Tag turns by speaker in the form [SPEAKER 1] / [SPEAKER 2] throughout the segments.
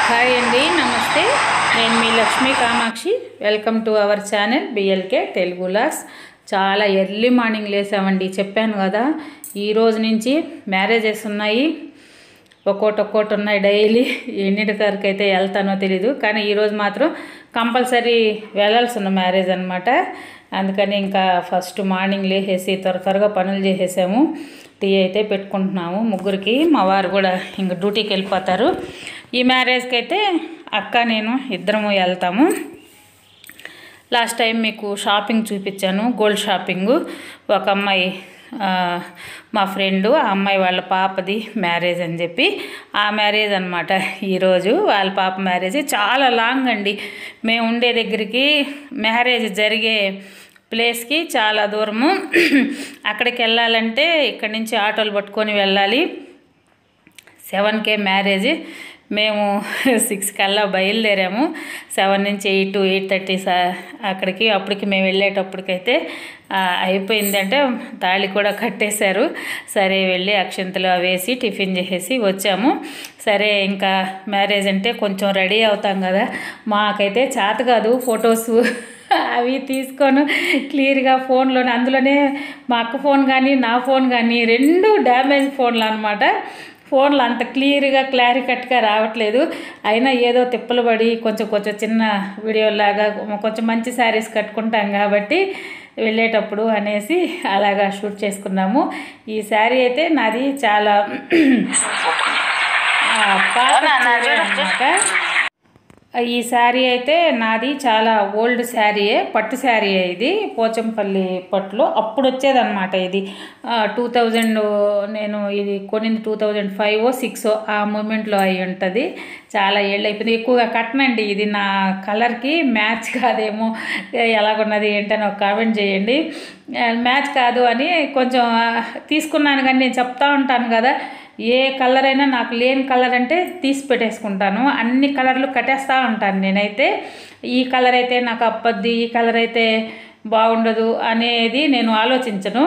[SPEAKER 1] Hi అండి నమస్తే నేను మీ Lakshmi Kamakshi welcome to our channel BLK Telugu లాస్ చాలా ఎర్లీ మార్నింగ్ లేసామండి చెప్పాను కదా ఈ రోజు నుంచి మ్యారేజెస్ ఉన్నాయి ఒక్కోటి ఒక్కోటి ఉన్నాయి డైలీ ఎన్నిటి వరకు అయితే వెళ్తానో తెలీదు కానీ ఈరోజు మాత్రం కంపల్సరీ వెళ్ళాల్సి ఉన్న మ్యారేజ్ అనమాట అందుకని ఇంకా ఫస్ట్ మార్నింగ్ లేచేసి త్వర త్వరగా పనులు చేసేసాము టీ అయితే పెట్టుకుంటున్నాము ముగ్గురికి మా వారు కూడా ఇంక డ్యూటీకి వెళ్ళిపోతారు ఈ మ్యారేజ్కి అయితే అక్క నేను ఇద్దరము వెళ్తాము లాస్ట్ టైం మీకు షాపింగ్ చూపించాను గోల్డ్ షాపింగ్ ఒక అమ్మాయి ఆ, మా ఫ్రెండ్ ఆ అమ్మాయి వాళ్ళ పాపది మ్యారేజ్ అని చెప్పి ఆ మ్యారేజ్ అనమాట ఈరోజు వాళ్ళ పాప మ్యారేజ్ చాలా లాంగ్ అండి మేము ఉండే దగ్గరికి మ్యారేజ్ జరిగే ప్లేస్కి చాలా దూరము అక్కడికి వెళ్ళాలంటే ఇక్కడి నుంచి ఆటోలు పట్టుకొని వెళ్ళాలి సెవెన్కే మ్యారేజ్ మేము సిక్స్ కల్లా బయలుదేరాము సెవెన్ నుంచి ఎయిట్ టు ఎయిట్ థర్టీ సా అక్కడికి అప్పటికి మేము వెళ్ళేటప్పటికైతే ఆ, అయిపోయిందంటే తాళి కూడా కట్టేశారు సరే వెళ్ళి అక్షంతలు వేసి టిఫిన్ చేసేసి వచ్చాము సరే ఇంకా మ్యారేజ్ అంటే కొంచెం రెడీ అవుతాం కదా మాకైతే చేత కాదు ఫొటోస్ అవి తీసుకొని క్లియర్గా ఫోన్లోనే అందులోనే మా అక్క ఫోన్ కానీ నా ఫోన్ కానీ రెండు డ్యామేజ్ ఫోన్లు అనమాట ఫోన్లు అంత క్లియర్గా క్లారి కట్గా రావట్లేదు అయినా ఏదో తిప్పలు పడి కొంచెం కొంచెం చిన్న వీడియోలాగా కొంచెం మంచి శారీస్ కట్టుకుంటాం కాబట్టి వెళ్ళేటప్పుడు అనేసి అలాగా షూట్ చేసుకున్నాము ఈ శారీ అయితే నాది చాలా ఆ, పాత చీర అన్నమాట ఈ శారీ అయితే నాది చాలా ఓల్డ్ శారీయే పట్టు శారీయే ఇది పోచంపల్లి పట్టులో అప్పుడు వచ్చేదన్నమాట ఇది టూ థౌజండ్ నేను ఇది కొనింది టూ థౌజండ్ ఫైవ్ సిక్స్ ఆ మూమెంట్లో అయి ఉంటుంది చాలా ఏళ్ళు అయిపోయింది ఎక్కువగా కట్టనండి ఇది నా కలర్కి మ్యాచ్ కాదేమో ఎలాగున్నది ఏంటని ఒక కామెంట్ చేయండి మ్యాచ్ కాదు అని కొంచెం ఆ, తీసుకున్నాను కానీ నేను చెప్తా ఉంటాను కదా ఏ కలర్ అయినా నాకు లేని కలర్ అంటే తీసి పెట్టేసుకుంటాను అన్ని కలర్లు కట్టేస్తూ ఉంటాను నేనైతే ఈ కలర్ అయితే నాకు అప్పద్ది ఈ కలర్ అయితే బాగుండదు అనేది నేను ఆలోచించను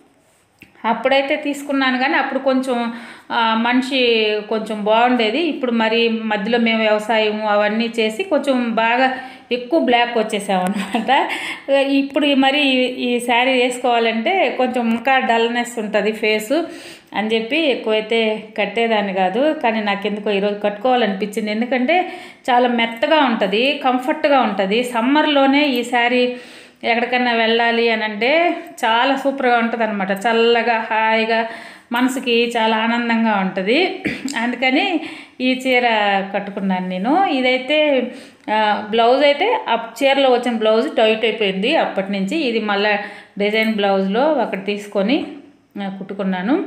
[SPEAKER 1] అప్పుడైతే తీసుకున్నాను కానీ అప్పుడు కొంచెం ఆ, మనిషి కొంచెం బాగుండేది ఇప్పుడు మరి మధ్యలో మేము వ్యవసాయం అవన్నీ చేసి కొంచెం బాగా ఎక్కువ బ్లాక్ వచ్చేసామన్నమాట ఇప్పుడు ఈ మరి ఈ- ఈ శారీ వేసుకోవాలంటే కొంచెం ఇంకా డల్నెస్ ఉంటుంది ఫేసు అని చెప్పి ఎక్కువైతే కట్టేదాన్ని కాదు కానీ నాకు ఎందుకో ఈరోజు కట్టుకోవాలనిపించింది ఎందుకంటే చాలా మెత్తగా ఉంటుంది కంఫర్ట్గా ఉంటుంది సమ్మర్లోనే ఈ శారీ ఎక్కడికన్నా వెళ్ళాలి అని అంటే చాలా సూపర్గా ఉంటుంది అనమాట చల్లగా హాయిగా మనసుకి చాలా ఆనందంగా ఉంటుంది అందుకని ఈ చీర కట్టుకున్నాను నేను ఇదైతే ఆ, బ్లౌజ్ అయితే ఆ చీరలో వచ్చిన బ్లౌజ్ టైట్ అయిపోయింది అప్పటి నుంచి ఇది మళ్ళీ డిజైన్ బ్లౌజ్లో ఒకటి తీసుకొని ఆ, కుట్టుకున్నాను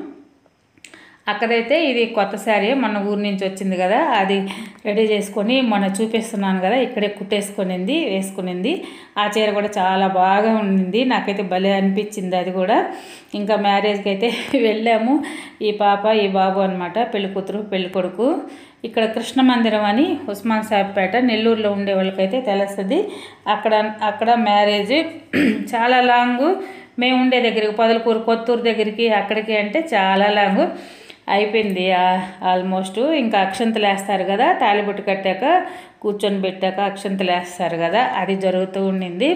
[SPEAKER 1] అక్కడైతే ఇది కొత్త శారీ మన ఊరి నుంచి వచ్చింది కదా అది రెడీ చేసుకొని మొన్న చూపిస్తున్నాను కదా ఇక్కడే కుట్టేసుకునింది వేసుకునింది ఆ చీర కూడా చాలా బాగా ఉండింది నాకైతే భలే అనిపించింది అది కూడా ఇంకా మ్యారేజ్కి అయితే వెళ్ళాము ఈ పాప ఈ బాబు అనమాట పెళ్లి కూతురు పెళ్లి కొడుకు ఇక్కడ కృష్ణ మందిరం అని ఉస్మాన్ సాహెబ్పేట నెల్లూరులో ఉండే వాళ్ళకైతే తెలుస్తుంది అక్కడ అక్కడ మ్యారేజ్ చాలా లాంగు మేము ఉండే దగ్గరికి పొదలకూరు కొత్తూరు దగ్గరికి అక్కడికి అంటే చాలా లాంగు అయిపోయింది ఆ- ఆల్మోస్ట్ ఇంకా అక్షంతలు వేస్తారు కదా తాళిబొట్టు కట్టాక కూర్చొని పెట్టాక అక్షంతలు వేస్తారు కదా అది జరుగుతూ ఉండింది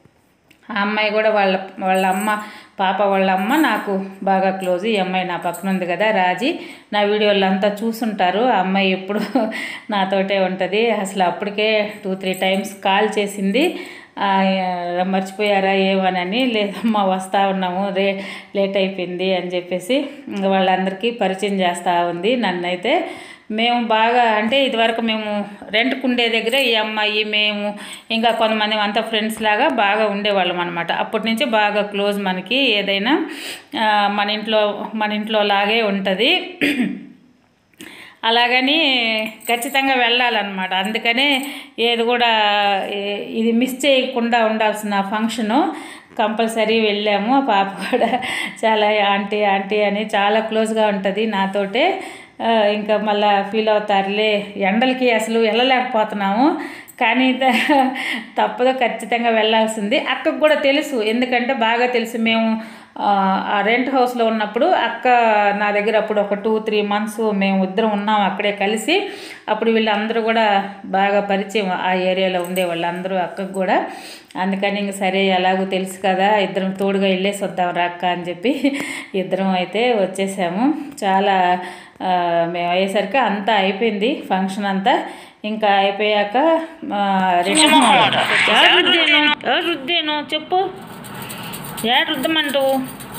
[SPEAKER 1] ఆ అమ్మాయి కూడా వాళ్ళ వాళ్ళ అమ్మ పాప వాళ్ళ అమ్మ నాకు బాగా క్లోజ్ ఈ అమ్మాయి నా పక్కన ఉంది కదా రాజీ నా వీడియోలు అంతా చూసుంటారు ఆ అమ్మాయి ఎప్పుడు నాతోటే ఉంటుంది అసలు అప్పటికే టూ త్రీ టైమ్స్ కాల్ చేసింది ఆ, మర్చిపోయారా ఏమనని లేదమ్మా వస్తూ ఉన్నాము రే లేట్ అయిపోయింది అని చెప్పేసి ఇంక వాళ్ళందరికీ పరిచయం చేస్తూ ఉంది నన్నైతే మేము బాగా అంటే ఇదివరకు మేము రెంట్కు ఉండే దగ్గర ఈ అమ్మాయి మేము ఇంకా కొంతమంది అంతా ఫ్రెండ్స్ లాగా బాగా ఉండేవాళ్ళం అనమాట అప్పటి నుంచి బాగా క్లోజ్ మనకి ఏదైనా ఆ, మన ఇంట్లో మన ఇంట్లో లాగే ఉంటుంది అలాగని ఖచ్చితంగా వెళ్ళాలన్నమాట అందుకనే ఏది కూడా ఏ- ఇది మిస్ చేయకుండా ఉండాల్సిన ఫంక్షను కంపల్సరీ వెళ్ళాము ఆ పాప కూడా చాలా ఆంటీ ఆంటీ అని చాలా క్లోజ్గా ఉంటుంది నాతోటే ఆ, ఇంకా మళ్ళా ఫీల్ అవుతారులే ఎండలకి అసలు వెళ్ళలేకపోతున్నాము కానీ త- తప్పదు ఖచ్చితంగా వెళ్ళాల్సింది అక్కకు కూడా తెలుసు ఎందుకంటే బాగా తెలుసు మేము ఆ, ఆ రెంట్ హౌస్లో ఉన్నప్పుడు అక్క నా దగ్గర అప్పుడు ఒక టూ త్రీ మంత్స్ మేము ఇద్దరం ఉన్నాం అక్కడే కలిసి అప్పుడు వీళ్ళందరూ కూడా బాగా పరిచయం ఆ ఏరియాలో ఉండే వాళ్ళందరూ అక్కకు కూడా అందుకని ఇంక సరే ఎలాగో తెలుసు కదా ఇద్దరం తోడుగా వెళ్ళేసి వద్దాం రా అక్క అని చెప్పి ఇద్దరం అయితే వచ్చేసాము చాలా ఆ, మేము అయ్యేసరికి అంతా అయిపోయింది ఫంక్షన్ అంతా ఇంకా అయిపోయాక ఆ, రిసెప్షన్ ఎవరు రుద్దేను ఎవరు రుద్దేను చెప్పు యాడ్ రుద్దమంటావు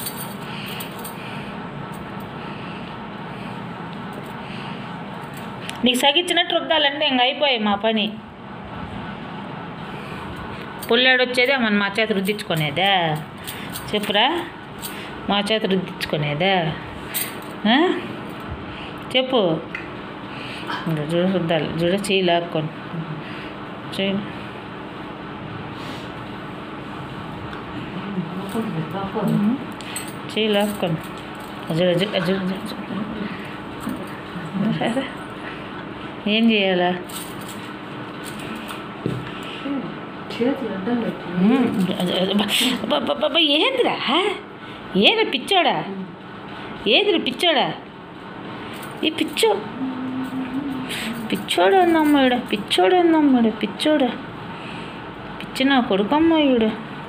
[SPEAKER 1] నీకు సగిచ్చినట్టు రుద్దాలంటే ఇంక అయిపోయాయి మా పని పుల్లాడు వచ్చేదే మన మా చేత రుద్దించుకునేదా చెప్పురా మా చేత రుద్దించుకునేదా ఆ? చెప్పు ఇంకా చూడు రుద్దాలి చూడ చేయి లాక్కొని చేయి చేయి లాక్కొని అజు అజు అజు అజు అజు. ఏం చేయాలా ఉమ్, అజు- అజు. అబ్బా, అబ్బా, అబ్బా, ఏందిరా ఏది పిచ్చోడా ఏదిరా పిచ్చోడా ఈ పిచ్చో పిచ్చోడు ఉందమ్మ ఈడ పిచ్చోడు ఉందమ్మ ఈడ పిచ్చోడు పిచ్చి నా కొడుకమ్మ ఈడు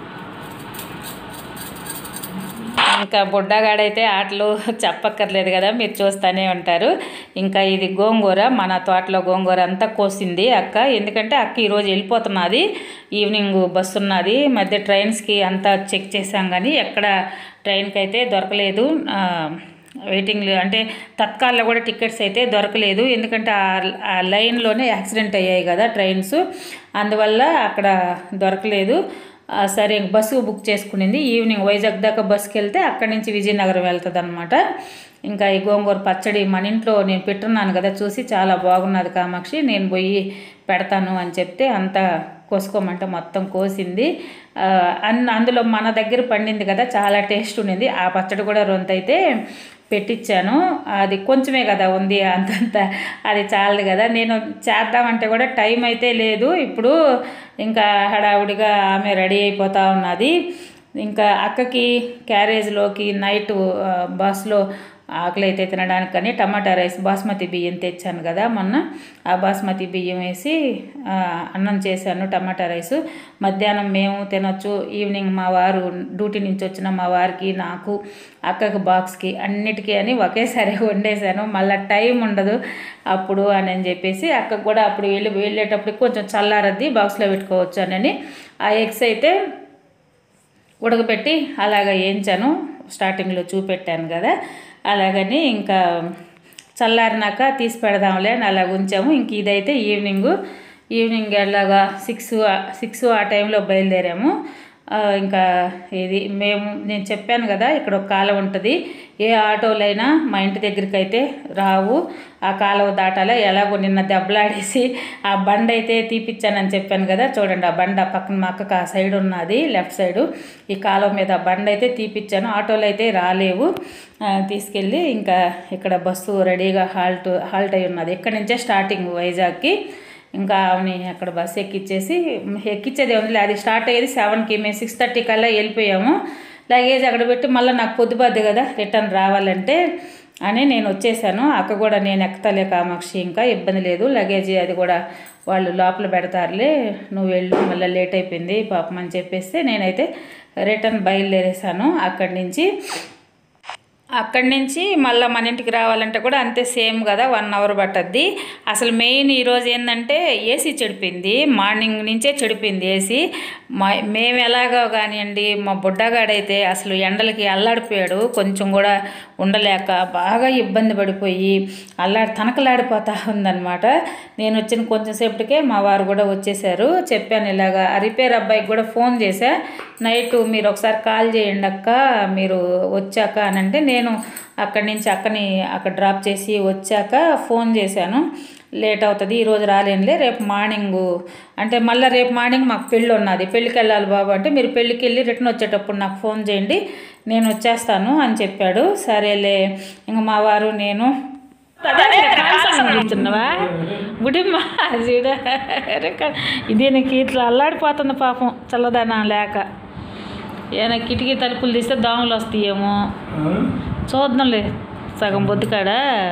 [SPEAKER 1] ఇంకా బుడ్డగాడైతే ఆటలు చెప్పక్కర్లేదు కదా మీరు చూస్తూనే ఉంటారు ఇంకా ఇది గోంగూర మన తోటలో గోంగూర అంతా కోసింది అక్క ఎందుకంటే అక్క ఈరోజు వెళ్ళిపోతున్నది ఈవినింగ్ బస్సు ఉన్నది మధ్య ట్రైన్స్కి అంతా చెక్ చేసాం కానీ ఎక్కడ ట్రైన్కి అయితే దొరకలేదు ఆ, వెయిటింగ్ అంటే తత్కాల్లో కూడా టికెట్స్ అయితే దొరకలేదు ఎందుకంటే ఆ- ఆ లైన్లోనే యాక్సిడెంట్ అయ్యాయి కదా ట్రైన్స్ అందువల్ల అక్కడ దొరకలేదు ఆ, సరే బస్సు బుక్ చేసుకునింది ఈవినింగ్ వైజాగ్ దాకా బస్సుకి వెళ్తే అక్కడి నుంచి విజయనగరం వెళ్తుంది అనమాట ఇంకా ఈ గోంగూర పచ్చడి మన ఇంట్లో నేను పెట్టున్నాను కదా చూసి చాలా బాగున్నది కామాక్షి నేను పోయి పెడతాను అని చెప్తే అంతా కోసుకోమంటే మొత్తం కోసింది ఆ, అన్ అందులో మన దగ్గర పండింది కదా చాలా టేస్ట్ ఉండింది ఆ పచ్చడి కూడా రొంతైతే పెట్టించాను అది కొంచెమే కదా ఉంది అంతంత అది చాలదు కదా నేను చేద్దామంటే కూడా టైం అయితే లేదు ఇప్పుడు ఇంకా హడావుడిగా ఆమె రెడీ అయిపోతూ ఉన్నది ఇంకా అక్కకి క్యారేజ్లోకి నైట్ ఆ, బస్లో ఆకలి అయితే తినడానికని టమాటా రైస్ బాస్మతి బియ్యం తెచ్చాను కదా మొన్న ఆ బాస్మతి బియ్యం వేసి ఆ, అన్నం చేశాను టమాటా రైస్ మధ్యాహ్నం మేము తినొచ్చు ఈవినింగ్ మా వారు డ్యూటీ నుంచి వచ్చిన మా వారికి నాకు అక్కకి బాక్స్కి అన్నిటికీ అని ఒకేసారి వండేశాను మళ్ళీ టైం ఉండదు అప్పుడు అని అని చెప్పేసి అక్కకు కూడా అప్పుడు వెళ్ళి వెళ్ళేటప్పుడు కొంచెం చల్లారద్ది బాక్స్లో పెట్టుకోవచ్చు అని ఆ ఎగ్స్ అయితే ఉడకబెట్టి అలాగ వేయించాను స్టార్టింగ్లో చూపెట్టాను కదా అలాగని ఇంకా చల్లారినాక తీసి పెడదాంలే అని అలాగ ఉంచాము ఇంక ఇదైతే ఈవినింగ్ ఈవినింగ్ ఎలాగా సిక్స్ సిక్స్ ఆ టైంలో బయలుదేరాము ఆ, ఇంకా ఇది మేము నేను చెప్పాను కదా ఇక్కడ ఒక కాలువ ఉంటుంది ఏ ఆటోలైనా మా ఇంటి దగ్గరికి అయితే రావు ఆ కాలువ దాటాల ఎలాగో నిన్న దెబ్బలాడేసి ఆ బండ అయితే తీపిచ్చానని చెప్పాను కదా చూడండి ఆ బండ పక్కన మా అక్కకు ఆ సైడ్ ఉన్నది లెఫ్ట్ సైడు ఈ కాలువ మీద ఆ బండ అయితే తీపిచ్చాను ఆటోలు అయితే రాలేవు ఆ, తీసుకెళ్ళి ఇంకా ఇక్కడ బస్సు రెడీగా హాల్ట్ హాల్ట్ అయి ఉన్నది ఇక్కడ నుంచే స్టార్టింగ్ వైజాగ్కి ఇంకా ఆమెని అక్కడ బస్సు ఎక్కిచ్చేసి ఎక్కిచ్చేది ఉంది అది స్టార్ట్ అయ్యేది సెవెన్కి మేము సిక్స్ థర్టీ కల్లా వెళ్ళిపోయాము లగేజ్ అక్కడ పెట్టి మళ్ళీ నాకు పొద్దుబద్ది కదా రిటర్న్ రావాలంటే అని నేను వచ్చేసాను అక్క కూడా నేను ఎక్కుతలే కామాక్షి ఇంకా ఇబ్బంది లేదు లగేజ్ అది కూడా వాళ్ళు లోపల పెడతారులే నువ్వు వెళ్ళు మళ్ళీ లేట్ అయిపోయింది పాపం అని చెప్పేస్తే నేనైతే రిటర్న్ బయలుదేరేసాను అక్కడి నుంచి అక్కడి నుంచి మళ్ళీ మన ఇంటికి రావాలంటే కూడా అంతే సేమ్ కదా వన్ అవర్ పట్టద్ది అసలు మెయిన్ ఈరోజు ఏంటంటే ఏసీ చెడిపోయింది మార్నింగ్ నుంచే చెడిపోయింది ఏసీ మా మేము ఎలాగో కానివ్వండి మా బుడ్డగాడైతే అసలు ఎండలకి అల్లాడిపోయాడు కొంచెం కూడా ఉండలేక బాగా ఇబ్బంది పడిపోయి అల్లాడి తనకలాడిపోతా ఉందన్నమాట నేను వచ్చిన కొంచెం సేపటికే మా వారు కూడా వచ్చేసారు చెప్పాను ఇలాగా ఆ రిపేర్ అబ్బాయికి కూడా ఫోన్ చేశా నైట్ మీరు ఒకసారి కాల్ చేయండి అక్క మీరు వచ్చాక అని అంటే నేను అక్కడి నుంచి అక్కని అక్కడ డ్రాప్ చేసి వచ్చాక ఫోన్ చేశాను లేట్ అవుతుంది ఈరోజు రాలేనులే రేపు మార్నింగ్ అంటే మళ్ళీ రేపు మార్నింగ్ మాకు పెళ్ళి ఉన్నది పెళ్ళికి వెళ్ళాలి బాబు అంటే మీరు పెళ్ళికి వెళ్ళి రిటర్న్ వచ్చేటప్పుడు నాకు ఫోన్ చేయండి నేను వచ్చేస్తాను అని చెప్పాడు సరేలే ఇంక మా వారు నేను కూర్చున్నావా గుడిమ్మ చూడ దీనికి ఇట్లా అల్లాడిపోతుంది పాపం చల్లదనం లేక ఏమైనా కిటికీ తలుపులు తీస్తే దోమలు వస్తాయేమో
[SPEAKER 2] ఆ?
[SPEAKER 1] చూద్దాంలే సగం బొద్దు కాడ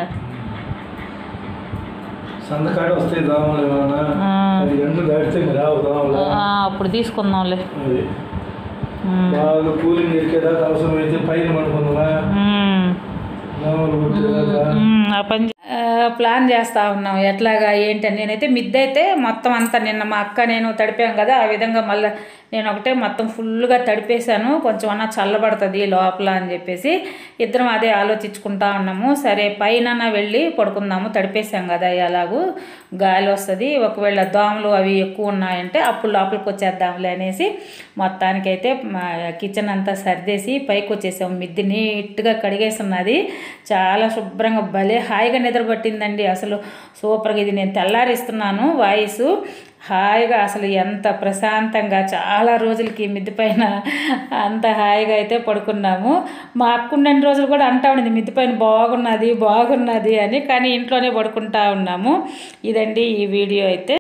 [SPEAKER 2] సంతకాడ వస్తాయి దోమలు ఏమన్నా
[SPEAKER 1] ఆ.
[SPEAKER 2] అది ఎండ దాటితే ఇంకా రావు దోమలు
[SPEAKER 1] ఆ, అప్పుడు తీసుకుందాంలే
[SPEAKER 2] అది
[SPEAKER 1] ఉమ్.
[SPEAKER 2] బాగా కూలింగ్ ఎక్కేదాకా అవసరం అయితే పైన పడుకుందా
[SPEAKER 1] ఉమ్.
[SPEAKER 2] దోమలు కుట్టేదాకా
[SPEAKER 1] ఉమ్, ఆ పని ఆ, ప్లాన్ చేస్తా ఉన్నాం ఎట్లాగా ఏంటని నేనైతే మిద్దె అయితే మొత్తం అంతా నిన్న మా అక్క నేను తడిపాం కదా ఆ విధంగా మళ్ళీ నేను ఒకటే మొత్తం ఫుల్గా తడిపేశాను కొంచెం అన్న చల్లబడుతుంది లోపల అని చెప్పేసి ఇద్దరం అదే ఆలోచించుకుంటా ఉన్నాము సరే పైన వెళ్ళి పడుకుందాము తడిపేశాం కదా ఎలాగూ గాలి వస్తుంది ఒకవేళ దోమలు అవి ఎక్కువ ఉన్నాయంటే అప్పుడు లోపలికి వచ్చేద్దాంలే అనేసి మొత్తానికైతే మా కిచెన్ అంతా సర్దేసి పైకి వచ్చేసాము మిద్ది నీట్గా కడిగేస్తున్నది చాలా శుభ్రంగా భలే హాయిగా నిద్ర పట్టిందండి అసలు సూపర్గా ఇది నేను తెల్లారిస్తున్నాను వాయిస్ హాయిగా అసలు ఎంత ప్రశాంతంగా చాలా రోజులకి మిద్ది పైన అంత హాయిగా అయితే పడుకున్నాము మా అక్కున్న రోజులు కూడా అంటా ఉండింది మిద్ది పైన బాగున్నది బాగున్నది అని కానీ ఇంట్లోనే పడుకుంటా ఉన్నాము ఇదండి ఈ వీడియో అయితే